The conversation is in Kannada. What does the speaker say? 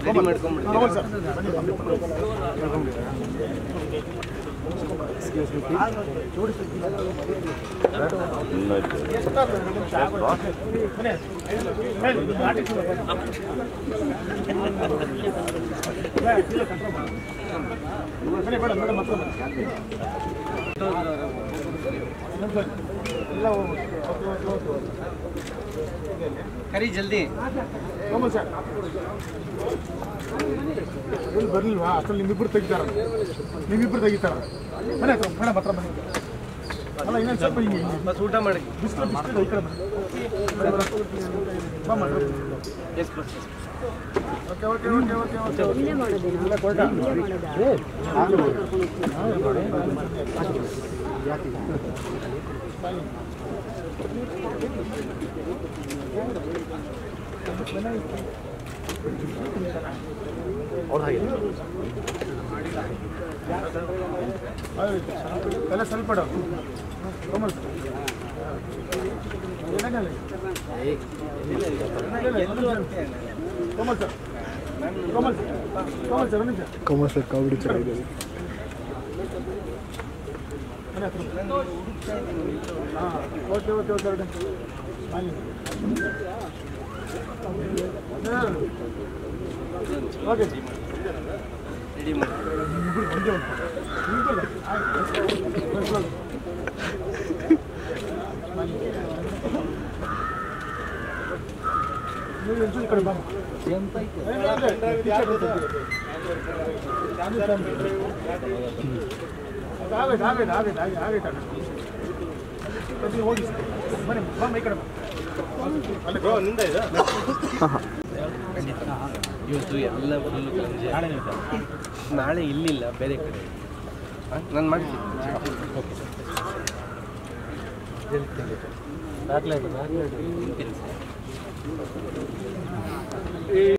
ರೆಡಿ ಮಾಡ್ಕೊಂಡ್ಬಿಡ್ತೀವಿ ಕರಿ ಜಲ್ದಿ ಎಲ್ಲಿ ಬರ್ಲಿಲ್ವಾ ಅಸలు ನಿಮ್ಮಿಬ್ರು ತೆಗಿತಾರ ನಿಮ್ಮಿಬ್ರು ತೆಗಿತಾರ ಮನೆ ಹತ್ರ ಮೇಡಮ್ ಹತ್ರ ಬನ್ನಿ ಅಲ್ಲ ಇನ್ನೊಂದು ಸ್ವಲ್ಪ ಹಿಂಗೆ ಹಿಂಗೆ ಬಸ್ ಊಟ ಮಾಡಿ ಬಿಸಿಲು ಬಿಸಿಲು ಈ ಕಡೆ ಬನ್ನಿ ಬಾ ಮಾಡ್ರಿ ಎಸ್ ಬಸ್ okay okay okay okay okay ಇಲ್ಲೇ ಮಾಡೋದೇನಾ ಇಲ್ಲೇ ಮಾಡೋದಾ ಎಲ್ಲ ಸ್ವಲ್ಪ ಇಡು. ಕೋಮಲ್ ಸರ್. ಏನಾಗಲ್ಲ. Komal sir Komal sir Komal sir ಒಂದು ನಿಮಿಷ ಕಮಲ್ ಸರ್ ಕಾಮಿಡಿ ಚೆನ್ನಾಗಿದೆ ಮನೆ ಹತ್ರ ಹಾಂ ಓಕೆ ಓಕೆ ಓಕೆ ಹೊರಡಿ. ಬನ್ನಿ. ಹ್ಮ್. ಓಕೆ ರೆಡಿ ಮಾಡಿ ಇಬ್ರು ಒಂದೇ ಒಂದು ಇಬ್ರು ಆಯ್ತು. ನೀವು ಒಂಚೂರು ಈ ಕಡೆ ಬನ್ನಿ. ಆಗೈತೆ ಆಗೈತೆ ಆಗೈತೆ ಆಗೈತೆ ಆಗೈತೆ ಅದು ಹೋಗಿ ಬನ್ನಿ ಬಮ್ಮ ಈ ಕಡೆ ಬಾ. ಅಲ್ಲಿ ಬ್ರೋ ನಿಂದ ಇದೆ ಇವತ್ತು ಎಲ್ಲ ಫುಲ್ ನಾಳೆ ಇಲ್ಲಿಲ್ಲ ಬೇರೆ ಕಡೆ ನಾನು ಮಾಡ್ತೀನಿ ದಾಖಲೆ ತಿಂತೀನಿ ಸರ್